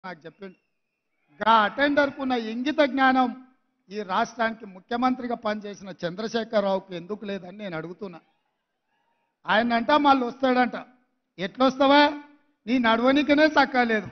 నాకు చెప్పిండు గా అటెండర్కు ఉన్న ఇంగిత జ్ఞానం ఈ రాష్ట్రానికి ముఖ్యమంత్రిగా పనిచేసిన చంద్రశేఖరరావుకు ఎందుకు లేదని నేను అడుగుతున్నా ఆయన అంట మళ్ళీ వస్తాడంట ఎట్లొస్తావా నీ నడవనికనే చక్కలేదు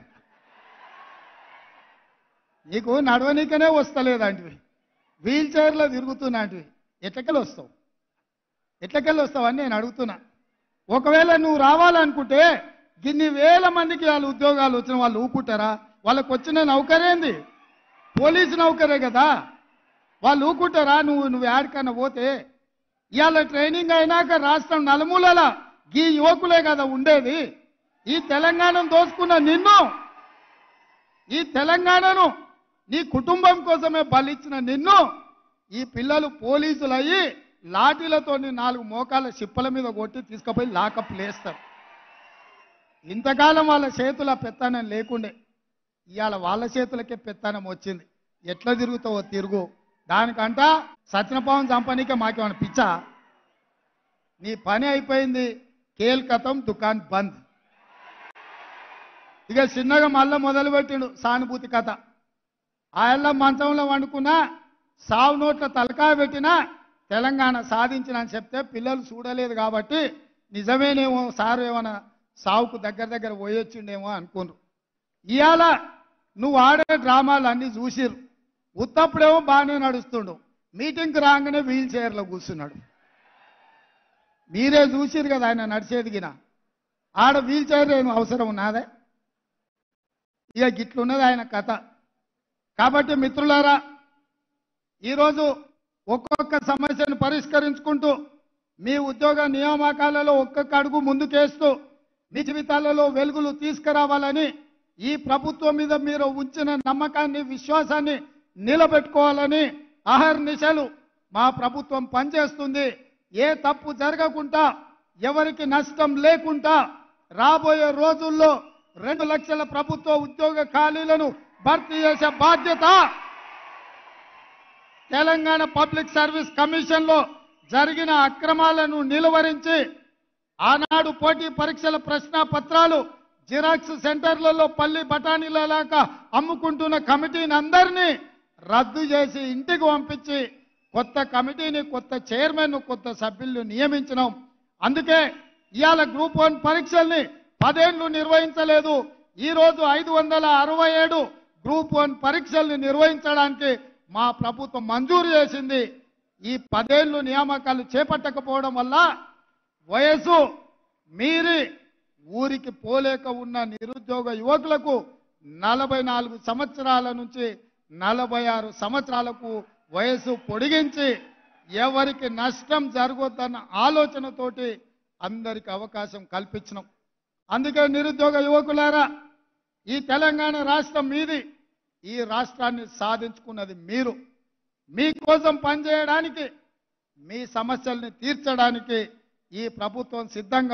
నీకు నడవనికనే వస్తలేదంటివి వీల్ చైర్లో తిరుగుతున్నాంటివి ఎట్లకెళ్ళి వస్తావు ఎట్లకెళ్ళి వస్తావని నేను అడుగుతున్నా ఒకవేళ నువ్వు రావాలనుకుంటే గిన్ని వేల మందికి వాళ్ళ ఉద్యోగాలు వచ్చిన వాళ్ళు ఊకుంటారా వాళ్ళకి వచ్చిన నౌకరేంది పోలీసు నౌకరే కదా వాళ్ళు ఊకుంటారా నువ్వు నువ్వు యాడికన్నా పోతే ఇవాళ ట్రైనింగ్ అయినాక రాష్ట్రం నలుమూలల ఈ యువకులే కదా ఉండేది ఈ తెలంగాణను దోచుకున్న నిన్ను ఈ తెలంగాణను నీ కుటుంబం కోసమే బలిచ్చిన నిన్ను ఈ పిల్లలు పోలీసులు అయ్యి లాఠీలతో నాలుగు మోకాల చిప్పల మీద కొట్టి తీసుకుపోయి లాకప్ లేస్తారు ఇంతకాలం వాళ్ళ చేతుల పెత్తనం లేకుండే ఇవాళ వాళ్ళ చేతులకే పెత్తనం వచ్చింది ఎట్లా తిరుగుతావో తిరుగు దానికంట సత్యనపావం చంపనీకే మాకేమైనా పిచ్చా నీ పని అయిపోయింది కేల్కతం దుకాన్ బంద్ ఇక చిన్నగా మళ్ళా మొదలుపెట్టిండు సానుభూతి కథ ఆయన మంచంలో వండుకున్నా సావు నోట్ల తలకాయ పెట్టినా తెలంగాణ సాధించిన అని చెప్తే పిల్లలు చూడలేదు కాబట్టి నిజమేనేమో సారు ఏమైనా సావుకు దగ్గర దగ్గర పోయొచ్చిండేమో అనుకున్నారు ఇవాళ నువ్వు ఆడే డ్రామాలు అన్నీ చూసిరు ఉత్తప్పుడేమో బాగానే నడుస్తుండు మీటింగ్కి రాగానే వీల్ చైర్లో కూర్చున్నాడు మీరే చూసిరు కదా ఆయన నడిచేది గిన ఆడ వీల్ చైర్ ఏం అవసరం ఉన్నదే ఇక గిట్లున్నది ఆయన కథ కాబట్టి మిత్రులారా ఈరోజు ఒక్కొక్క సమస్యను పరిష్కరించుకుంటూ మీ ఉద్యోగ నియామకాలలో ఒక్కొక్క అడుగు ముందుకేస్తూ మీ జీవితాలలో వెలుగులు తీసుకురావాలని ఈ ప్రభుత్వం మీద మీరు ఉంచిన నమ్మకాన్ని విశ్వాసాన్ని నిలబెట్టుకోవాలని అహర్నిశలు మా ప్రభుత్వం పనిచేస్తుంది ఏ తప్పు జరగకుండా ఎవరికి నష్టం లేకుండా రాబోయే రోజుల్లో రెండు లక్షల ప్రభుత్వ ఉద్యోగ ఖాళీలను భర్తీ చేసే బాధ్యత తెలంగాణ పబ్లిక్ సర్వీస్ కమిషన్ లో జరిగిన అక్రమాలను నిలువరించి ఆనాడు పోటీ పరీక్షల ప్రశ్న పత్రాలు జిరాక్స్ సెంటర్లలో పల్లి బఠానీలలాగా అమ్ముకుంటున్న కమిటీని అందరినీ రద్దు చేసి ఇంటికి పంపించి కొత్త కమిటీని కొత్త చైర్మన్ కొత్త సభ్యులను నియమించినాం అందుకే ఇవాళ గ్రూప్ వన్ పరీక్షల్ని పదేళ్లు నిర్వహించలేదు ఈ రోజు ఐదు వందల అరవై ఏడు గ్రూప్ వన్ పరీక్షల్ని నిర్వహించడానికి మా ప్రభుత్వం మంజూరు చేసింది ఈ పదేళ్లు నియామకాలు చేపట్టకపోవడం వల్ల వయసు మీరి ఊరికి పోలేక ఉన్న నిరుద్యోగ యువకులకు నలభై నాలుగు సంవత్సరాల నుంచి నలభై ఆరు సంవత్సరాలకు వయసు పొడిగించి ఎవరికి నష్టం జరగొద్దన్న ఆలోచనతోటి అందరికి అవకాశం కల్పించినాం అందుకే నిరుద్యోగ యువకులారా ఈ తెలంగాణ రాష్ట్రం మీది ఈ రాష్ట్రాన్ని సాధించుకున్నది మీరు మీకోసం పనిచేయడానికి మీ సమస్యల్ని తీర్చడానికి ఈ ప్రభుత్వం సిద్ధంగా